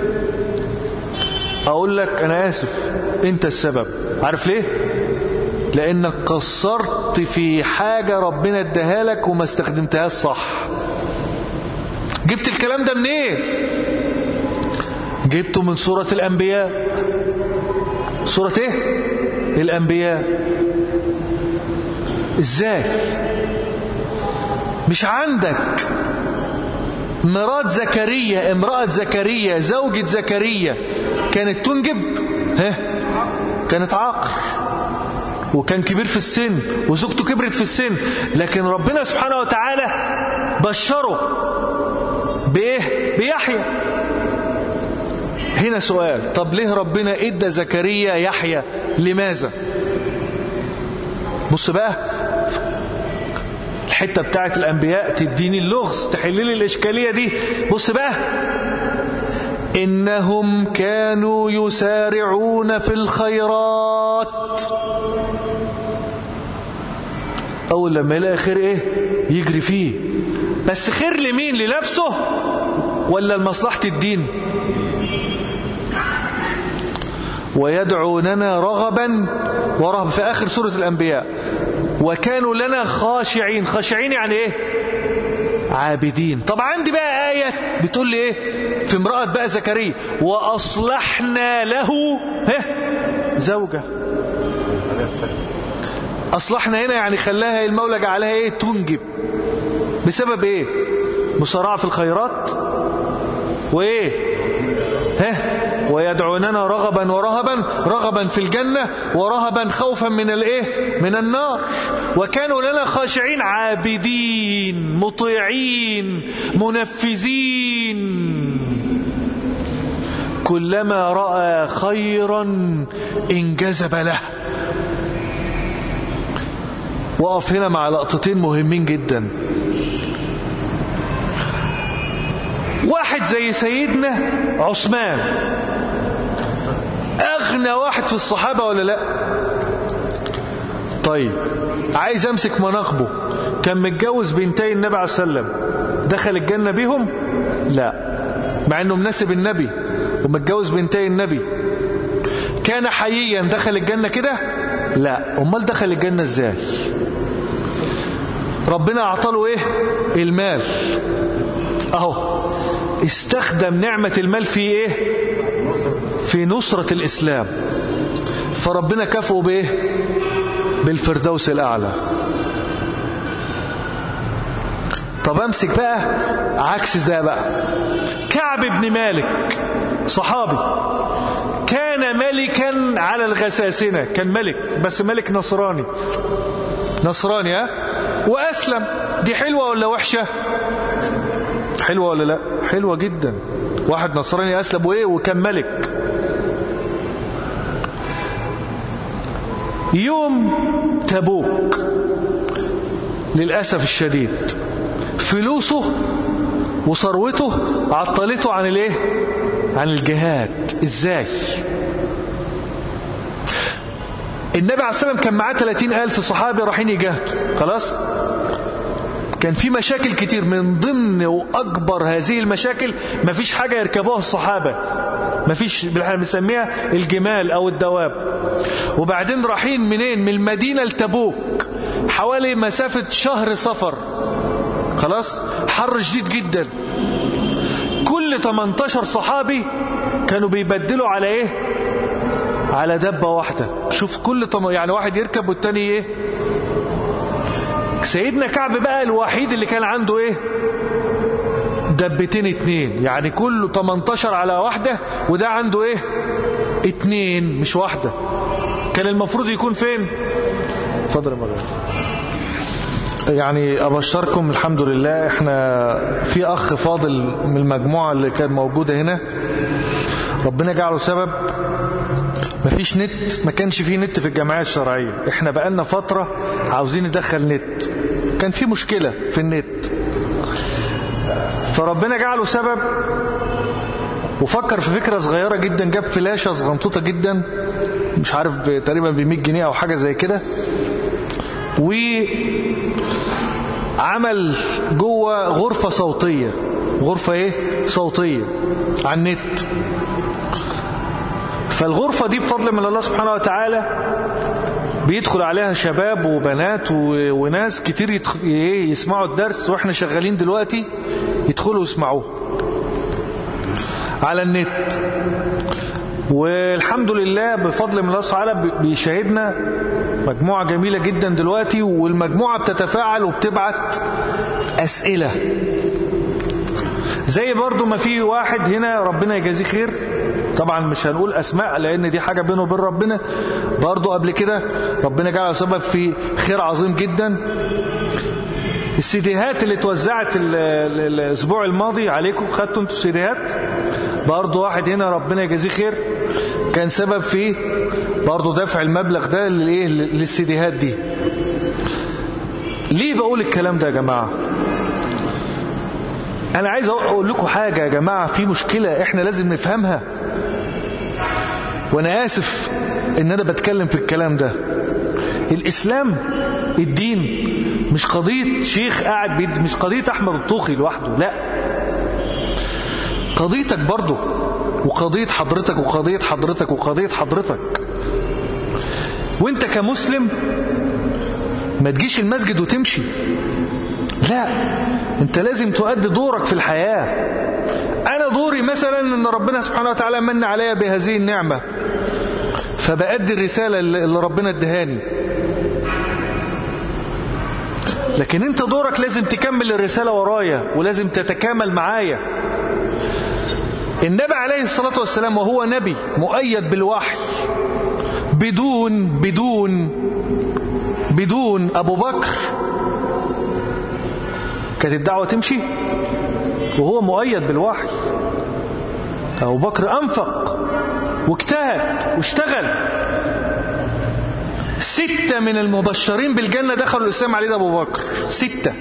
اقول لك انا اسف انت السبب عارف ليه لانك قصرت في حاجة ربنا اداها لك وما استخدمتهاش صح جبت الكلام ده منين إيه؟ جبته من سورة الانبياء سورة ايه الانبياء ازاي مش عندك مرات زكريا امرأة زكريا زوجة زكريا كانت تنجب ها كانت عاقر وكان كبير في السن وزوجته كبرت في السن لكن ربنا سبحانه وتعالى بشره بايه بيحيى هنا سؤال طب ليه ربنا ادى زكريا يحيى لماذا بص بقى الحتة بتاعت الأنبياء تديني اللغز تحللي الإشكالية دي بص بقى إنهم كانوا يسارعون في الخيرات أول لما يلاقي خير إيه يجري فيه بس خير لمين لنفسه ولا لمصلحة الدين ويدعوننا رغبا ورهبا في آخر سورة الأنبياء وكانوا لنا خاشعين خاشعين يعني ايه عابدين طب عندي بقى آية بتقول لي ايه في امرأة بقى زكريا وأصلحنا له ها زوجة أصلحنا هنا يعني خلاها المولى جعلها ايه تنجب بسبب ايه مسارعة في الخيرات وايه ها ويدعوننا رغبا ورهبا رغبا في الجنة ورهبا خوفا من الايه من النار وكانوا لنا خاشعين عابدين مطيعين منفذين كلما رأى خيرا انجذب له وقف هنا مع لقطتين مهمين جدا واحد زي سيدنا عثمان أغنى واحد في الصحابة ولا لا طيب عايز أمسك مناقبه كان متجوز بنتي النبي عليه السلام دخل الجنة بيهم لا مع أنه مناسب النبي ومتجوز بنتي النبي كان حييا دخل الجنة كده لا أمال دخل الجنة ازاي ربنا أعطاله إيه المال أهو استخدم نعمة المال في إيه في نصرة الإسلام فربنا كافئه بإيه بالفردوس الأعلى طب امسك بقى عكس ده بقى كعب بن مالك صحابي كان ملكا على الغساسنة كان ملك بس ملك نصراني نصراني ها وأسلم دي حلوة ولا وحشة حلوة ولا لا حلوة جدا واحد نصراني أسلم وإيه وكان ملك يوم تبوك للأسف الشديد فلوسه وثروته عطلته عن الايه عن الجهاد ازاي النبي عليه الصلاة والسلام كان معاه 30 ألف صحابي رايحين يجاهدوا خلاص كان في مشاكل كتير من ضمن وأكبر هذه المشاكل مفيش حاجة يركبوها الصحابة مفيش احنا بنسميها الجمال أو الدواب وبعدين رايحين منين من المدينة لتبوك حوالي مسافة شهر سفر خلاص حر شديد جدا كل 18 صحابي كانوا بيبدلوا على ايه على دبة واحدة شوف كل طم... يعني واحد يركب والتاني ايه سيدنا كعب بقى الوحيد اللي كان عنده ايه دبتين اتنين يعني كله 18 على واحدة وده عنده ايه اتنين مش واحدة كان المفروض يكون فين اتفضل يا مولانا يعني أبشركم الحمد لله احنا في أخ فاضل من المجموعة اللي كانت موجودة هنا ربنا جعله سبب مفيش نت ما كانش فيه نت في الجمعية الشرعية احنا بقالنا فترة عاوزين ندخل نت كان في مشكلة في النت فربنا جعله سبب وفكر في فكرة صغيرة جدا جاب فلاشة صغنطوطة جدا مش عارف تقريبا ب 100 جنيه او حاجة زي كده وعمل جوه غرفة صوتية غرفة ايه صوتية على النت فالغرفة دي بفضل من الله سبحانه وتعالى بيدخل عليها شباب وبنات و... وناس كتير يتخ... ايه يسمعوا الدرس واحنا شغالين دلوقتي يدخلوا يسمعوه على النت والحمد لله بفضل من الله سبحانه بيشاهدنا مجموعة جميلة جدا دلوقتي والمجموعة بتتفاعل وبتبعت أسئلة زي برضو ما في واحد هنا ربنا يجازيه خير طبعا مش هنقول أسماء لأن دي حاجة بينه وبين ربنا برضو قبل كده ربنا جعله سبب في خير عظيم جدا السيديهات اللي اتوزعت الاسبوع الماضي عليكم خدتوا انتوا السيديهات برضه واحد هنا ربنا يجازيه خير كان سبب في برضه دفع المبلغ ده للايه للسيديهات دي ليه بقول الكلام ده يا جماعه انا عايز اقول لكم حاجه يا جماعه في مشكله احنا لازم نفهمها وانا اسف ان انا بتكلم في الكلام ده الاسلام الدين مش قضية شيخ قاعد بيد مش قضية أحمد الطوخي لوحده لا قضيتك برضه وقضية حضرتك وقضية حضرتك وقضية حضرتك وانت كمسلم ما تجيش المسجد وتمشي لا انت لازم تؤدي دورك في الحياة انا دوري مثلا ان ربنا سبحانه وتعالى من عليا بهذه النعمة فبأدي الرسالة اللي ربنا ادهاني لكن انت دورك لازم تكمل الرسالة ورايا ولازم تتكامل معايا النبي عليه الصلاة والسلام وهو نبي مؤيد بالوحي بدون بدون بدون أبو بكر كانت الدعوة تمشي وهو مؤيد بالوحي أبو بكر أنفق واجتهد واشتغل ستة من المبشرين بالجنة دخلوا الإسلام عليه أبو بكر ستة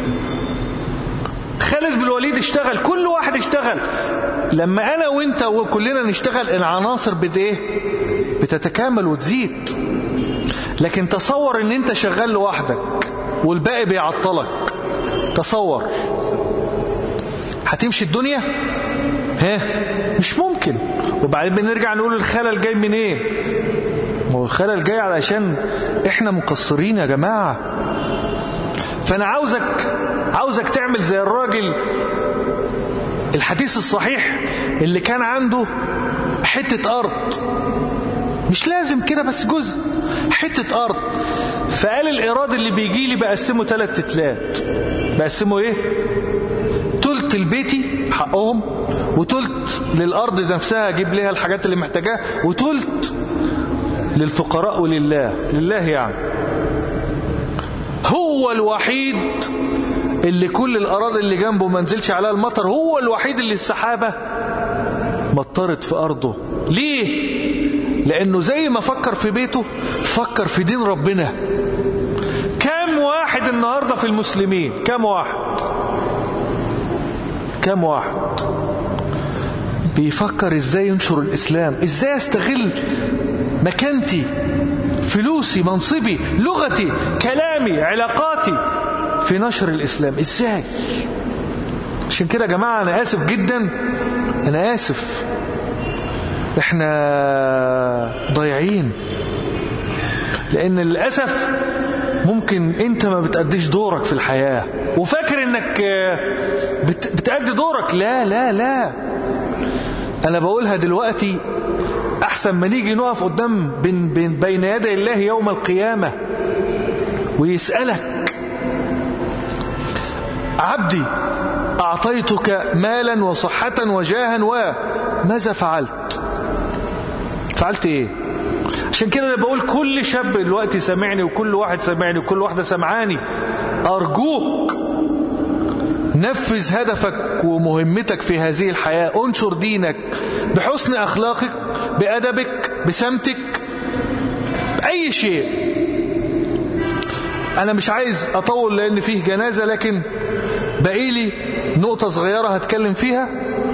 خالد بن الوليد اشتغل كل واحد اشتغل لما أنا وانت وكلنا نشتغل العناصر بت ايه بتتكامل وتزيد لكن تصور ان انت شغال لوحدك والباقي بيعطلك تصور هتمشي الدنيا ها مش ممكن وبعدين بنرجع نقول الخلل جاي منين ايه ما هو الخلل جاي علشان احنا مقصرين يا جماعة فأنا عاوزك عاوزك تعمل زي الراجل الحديث الصحيح اللي كان عنده حتة أرض مش لازم كده بس جزء حتة أرض فقال الإيراد اللي بيجي لي بقسمه ثلاث تتلات بقسمه إيه تلت البيتي حقهم وتلت للأرض نفسها أجيب لها الحاجات اللي محتاجاها وتلت للفقراء ولله لله يعني هو الوحيد اللي كل الأراضي اللي جنبه ما نزلش عليها المطر هو الوحيد اللي السحابة مطرت في أرضه ليه؟ لأنه زي ما فكر في بيته فكر في دين ربنا كم واحد النهاردة في المسلمين كم واحد كم واحد بيفكر ازاي ينشر الإسلام ازاي استغل مكانتي فلوسي منصبي لغتي كلامي علاقاتي في نشر الإسلام ازاي عشان كده يا جماعة أنا آسف جدا أنا آسف احنا ضايعين لأن للأسف ممكن انت ما بتأديش دورك في الحياة وفاكر انك بتأدي دورك لا لا لا انا بقولها دلوقتي احسن ما نيجي نقف قدام بين, بين, بين يدي الله يوم القيامة ويسألك عبدي أعطيتك مالا وصحة وجاها وماذا فعلت فعلت ايه عشان كده انا بقول كل شاب دلوقتي سامعني وكل واحد سامعني وكل واحدة سمعاني أرجوك نفذ هدفك ومهمتك في هذه الحياة انشر دينك بحسن أخلاقك بأدبك بسمتك بأي شيء أنا مش عايز أطول لأن فيه جنازة لكن بقيلي نقطة صغيرة هتكلم فيها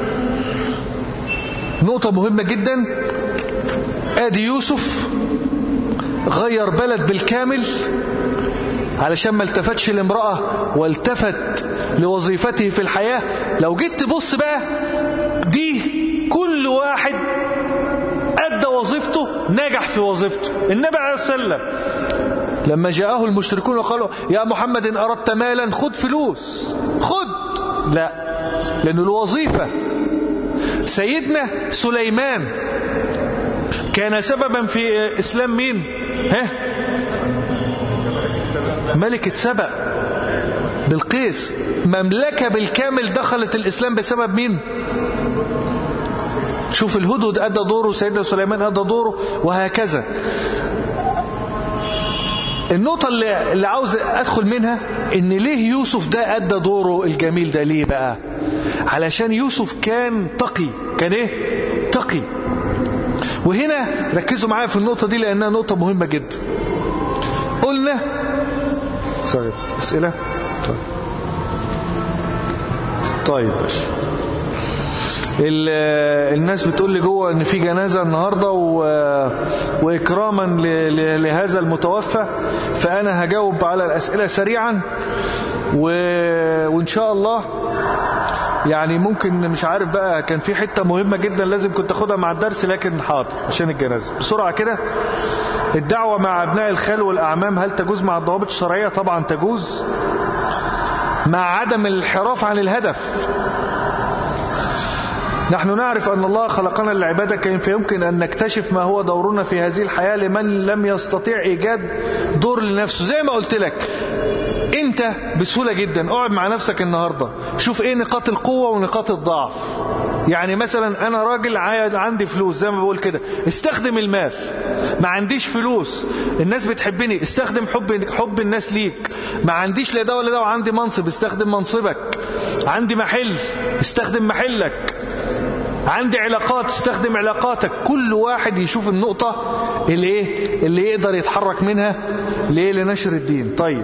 نقطة مهمة جدا آدي يوسف غير بلد بالكامل علشان ما التفتش لامرأة والتفت لوظيفته في الحياة لو جيت تبص بقى دي كل واحد أدى وظيفته نجح في وظيفته النبي عليه السلام لما جاءه المشركون وقالوا يا محمد إن أردت مالا خد فلوس خد لا لأنه الوظيفة سيدنا سليمان كان سببا في إسلام مين ها ملكة سبأ بالقيس مملكة بالكامل دخلت الإسلام بسبب مين شوف الهدهد أدى دوره سيدنا سليمان أدى دوره وهكذا النقطة اللي, اللي عاوز أدخل منها إن ليه يوسف ده أدى دوره الجميل ده ليه بقى علشان يوسف كان تقي كان إيه تقي وهنا ركزوا معايا في النقطة دي لأنها نقطة مهمة جدا قلنا طيب أسئلة طيب طيب الناس بتقول لي جوه ان في جنازة النهاردة و... واكراما ل... لهذا المتوفى فانا هجاوب على الاسئلة سريعا و... وان شاء الله يعني ممكن مش عارف بقى كان في حتة مهمة جدا لازم كنت اخدها مع الدرس لكن حاضر عشان الجنازة بسرعة كده الدعوة مع ابناء الخال والاعمام هل تجوز مع الضوابط الشرعية طبعا تجوز مع عدم الانحراف عن الهدف نحن نعرف أن الله خلقنا للعبادة كيف يمكن أن نكتشف ما هو دورنا في هذه الحياة لمن لم يستطيع إيجاد دور لنفسه زي ما قلت لك انت بسهولة جدا اقعد مع نفسك النهاردة شوف ايه نقاط القوة ونقاط الضعف يعني مثلا انا راجل عندي فلوس زي ما بقول كده استخدم المال ما عنديش فلوس الناس بتحبني استخدم حب حب الناس ليك ما عنديش لا ده ولا ده وعندي منصب استخدم منصبك عندي محل استخدم محلك عندي علاقات استخدم علاقاتك كل واحد يشوف النقطة اللي ايه اللي يقدر يتحرك منها ليه لنشر الدين طيب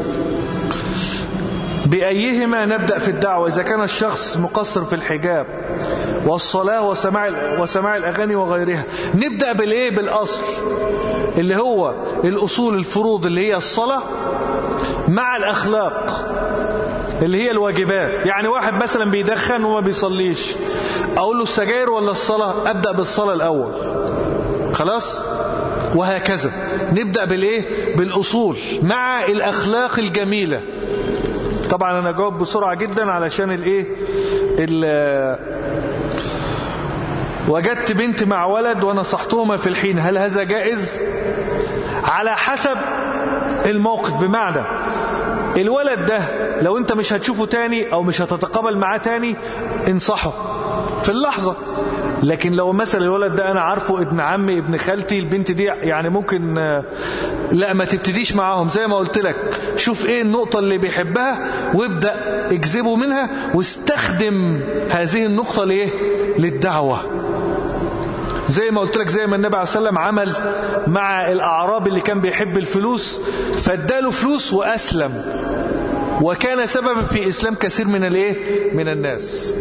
بأيهما نبدأ في الدعوة إذا كان الشخص مقصر في الحجاب والصلاة وسماع وسماع الأغاني وغيرها نبدأ بالإيه بالأصل اللي هو الأصول الفروض اللي هي الصلاة مع الأخلاق اللي هي الواجبات يعني واحد مثلا بيدخن وما بيصليش أقول له السجاير ولا الصلاة أبدأ بالصلاة الأول خلاص وهكذا نبدأ بالإيه بالأصول مع الأخلاق الجميلة طبعا انا جاوب بسرعة جدا علشان الايه وجدت بنت مع ولد ونصحتهما في الحين هل هذا جائز على حسب الموقف بمعنى الولد ده لو انت مش هتشوفه تاني او مش هتتقابل معاه تاني انصحه في اللحظة لكن لو مثلا الولد ده انا عارفه ابن عمي ابن خالتي البنت دي يعني ممكن لا ما تبتديش معاهم زي ما قلت لك شوف ايه النقطة اللي بيحبها وابدأ اجذبه منها واستخدم هذه النقطة ليه للدعوة زي ما قلت لك زي ما النبي عليه الصلاة والسلام عمل مع الأعراب اللي كان بيحب الفلوس فاداله فلوس وأسلم وكان سببا في إسلام كثير من الايه من الناس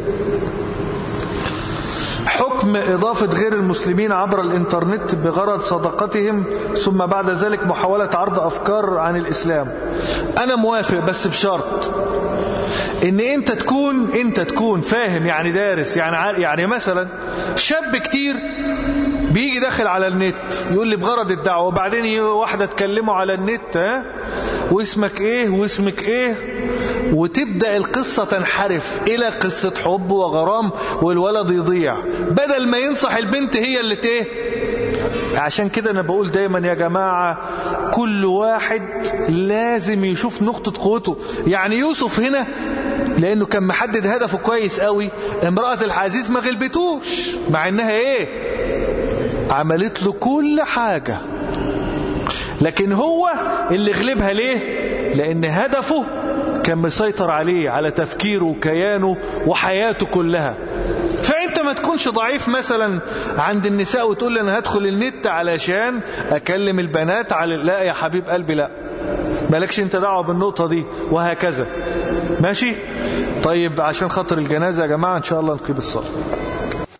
حكم إضافة غير المسلمين عبر الإنترنت بغرض صدقتهم ثم بعد ذلك محاولة عرض أفكار عن الإسلام أنا موافق بس بشرط ان انت تكون انت تكون فاهم يعني دارس يعني يعني مثلا شاب كتير بيجي داخل على النت يقول لي بغرض الدعوة وبعدين واحدة تكلمه على النت ها واسمك ايه واسمك ايه وتبدأ القصة تنحرف إلى قصة حب وغرام والولد يضيع بدل ما ينصح البنت هي اللي ايه عشان كده أنا بقول دايما يا جماعة كل واحد لازم يشوف نقطة قوته يعني يوسف هنا لأنه كان محدد هدفه كويس قوي امرأة العزيز ما غلبتوش مع إنها إيه عملت له كل حاجة لكن هو اللي غلبها ليه لأن هدفه كان مسيطر عليه على تفكيره وكيانه وحياته كلها فانت ما تكونش ضعيف مثلا عند النساء وتقول لي انا هدخل النت علشان اكلم البنات على لا يا حبيب قلبي لا مالكش انت دعوه بالنقطه دي وهكذا ماشي طيب عشان خاطر الجنازه يا جماعه ان شاء الله نقيم الصلاه